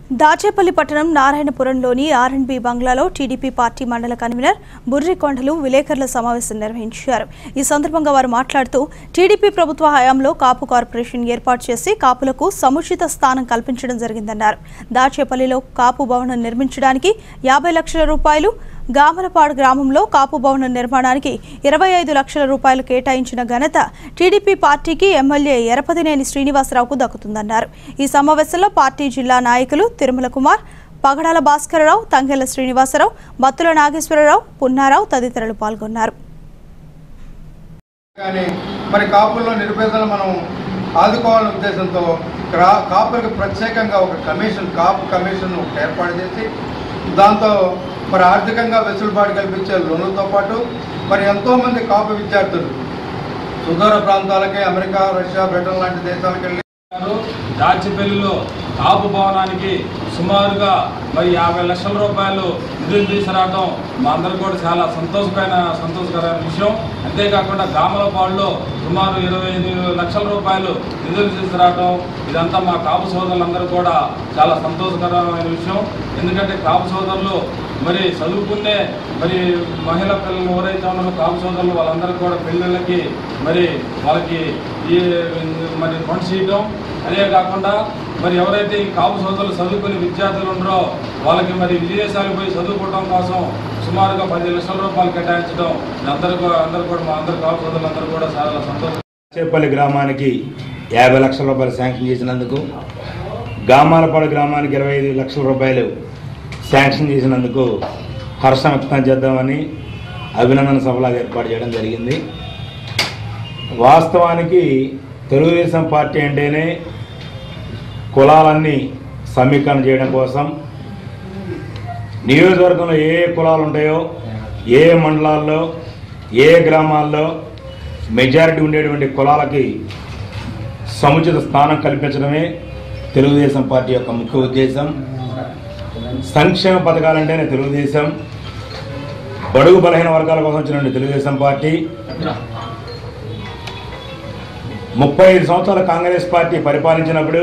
దాచేపల్లి పట్టణం నారాయణపురంలోని ఆర్ఎండ్బి బంగ్లాలో టీడీపీ పార్టీ మండల కన్వీనర్ బుర్రికొండలు విలేకరుల సమావేశం నిర్వహించారు ఈ సందర్భంగా వారు మాట్లాడుతూ టీడీపీ ప్రభుత్వ హయాంలో కాపు కార్పొరేషన్ ఏర్పాటు చేసి కాపులకు సముచిత స్థానం కల్పించడం జరిగిందన్నారు దాచేపల్లిలో కాపు భవనం నిర్మించడానికి యాభై లక్షల రూపాయలు గామలపాడు గ్రామంలో కాపు భవనం నిర్మాణానికి ఇరవై ఐదు లక్షల రూపాయలు కేటాయించిన ఘనత టీడీపీ పార్టీకి ఎమ్మెల్యే ఎరపతినేని శ్రీనివాసరావుకు దక్కుతుందన్నారు ఈ సమావేశంలో పార్టీ జిల్లా నాయకులు తిరుమల కుమార్ పగడాల భాస్కరరావు తంగెల శ్రీనివాసరావు బత్తుల నాగేశ్వరరావు పున్నారావు తదితరులు పాల్గొన్నారు కానీ మరి కాపుల్లో నిరుపేదలు మనం ఆదుకోవాలనే ఉద్దేశంతో క్రా కాపులకు ప్రత్యేకంగా ఒక కమిషన్ కాపు కమిషన్ ఒకటి ఏర్పాటు చేసి దాంతో మరి ఆర్థికంగా వెసులుబాటు కల్పించే లోన్లతో పాటు మరి ఎంతోమంది కాపు విద్యార్థులు సుదూర ప్రాంతాలకి అమెరికా రష్యా బ్రిటన్ లాంటి దేశాలకు వెళ్ళి గారు దాచిపల్లిలో కాపు భవనానికి సుమారుగా మరి యాభై లక్షల రూపాయలు నిధులు తీసుకురావడం మా అందరికి కూడా చాలా సంతోషమైన సంతోషకరమైన విషయం అంతేకాకుండా గ్రామలపాడులో సుమారు ఇరవై ఐదు లక్షల రూపాయలు నిధులు తీసుకురావడం ఇదంతా మా కాపు సోదరులందరూ కూడా చాలా సంతోషకరమైన విషయం ఎందుకంటే కాపు సోదరులు మరి చదువుకునే మరి మహిళా పిల్లలు ఎవరైతే ఉన్నారో కాపు సోదరులు వాళ్ళందరికీ కూడా పెళ్ళిళ్ళకి మరి వాళ్ళకి ఈ మరి ఫండ్స్ ఇవ్వడం అదే కాకుండా మరి ఎవరైతే ఈ కాపు సోదరులు చదువుకునే విద్యార్థులు ఉన్నారో వాళ్ళకి మరి విదేశాలకు పోయి చదువుకోవడం కోసం సుమారుగా పది లక్షల రూపాయలు కేటాయించడం అందరూ కూడా అందరూ కూడా మా అందరు కాపు సోదరులందరూ కూడా చాలా సంతోషం చేపల్లి గ్రామానికి యాభై లక్షల రూపాయలు శాంక్షన్ చేసినందుకు గామాలపాడు గ్రామానికి ఇరవై ఐదు లక్షల రూపాయలు శాంక్షన్ చేసినందుకు హర్షం వ్యక్తం చేద్దామని అభినందన సభలా ఏర్పాటు చేయడం జరిగింది వాస్తవానికి తెలుగుదేశం పార్టీ అంటేనే కులాలన్నీ సమీకరణ చేయడం కోసం నియోజకవర్గంలో ఏ ఏ కులాలు ఉంటాయో ఏ ఏ మండలాల్లో ఏ ఏ గ్రామాల్లో మెజారిటీ ఉండేటువంటి కులాలకి సముచిత స్థానం కల్పించడమే తెలుగుదేశం పార్టీ యొక్క ముఖ్య ఉద్దేశం సంక్షేమ పథకాలంటేనే తెలుగుదేశం బడుగు బలహీన వర్గాల కోసం వచ్చినటువంటి తెలుగుదేశం పార్టీ ముప్పై ఐదు సంవత్సరాల కాంగ్రెస్ పార్టీ పరిపాలించినప్పుడు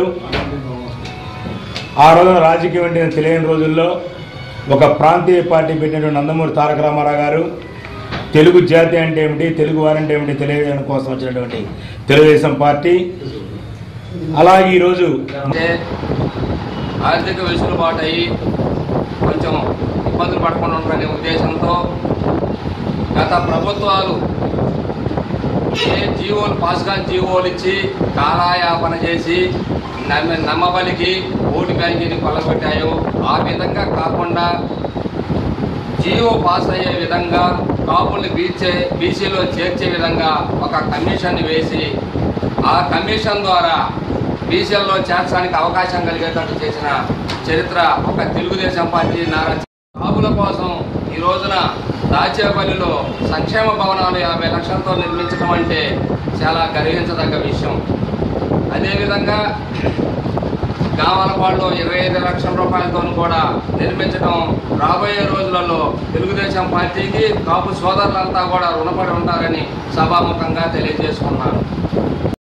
ఆ రోజున రాజకీయం అంటే తెలియని రోజుల్లో ఒక ప్రాంతీయ పార్టీ పెట్టినటువంటి నందమూరి తారక రామారావు గారు తెలుగు జాతి అంటే ఏమిటి తెలుగు వారంటే ఏమిటి తెలియజేయడం కోసం వచ్చినటువంటి తెలుగుదేశం పార్టీ అలాగే ఈరోజు అంటే ఆర్థిక వెసులుబాటు అయ్యి కొంచెం ఇబ్బందులు పడకుండా ఉంటారనే ఉద్దేశంతో గత ప్రభుత్వాలు ఏ జీవోలు పాస్ కాని జీవోలు ఇచ్చి కాలాయాపన చేసి నమ్మ నమ్మబలికి ఓటు బ్యాంకీని కొలగొట్టాయో ఆ విధంగా కాకుండా జీవో పాస్ అయ్యే విధంగా కాపుల్ని బీచే బీసీలో చేర్చే విధంగా ఒక కమిషన్ వేసి ఆ కమిషన్ ద్వారా బీసీల్లో చేర్చడానికి అవకాశం కలిగేటట్టు చేసిన చరిత్ర ఒక తెలుగుదేశం పార్టీ నారా కాపుల కోసం ఈ రోజున దాచేపల్లిలో సంక్షేమ భవనాలు యాభై లక్షలతో నిర్మించడం అంటే చాలా గర్వించదగ్గ విషయం అదేవిధంగా గావాలపాడులో ఇరవై ఐదు లక్షల రూపాయలతో కూడా నిర్మించడం రాబోయే రోజులలో తెలుగుదేశం పార్టీకి కాపు సోదరులంతా కూడా రుణపడి ఉంటారని సభాముఖంగా తెలియజేసుకున్నాను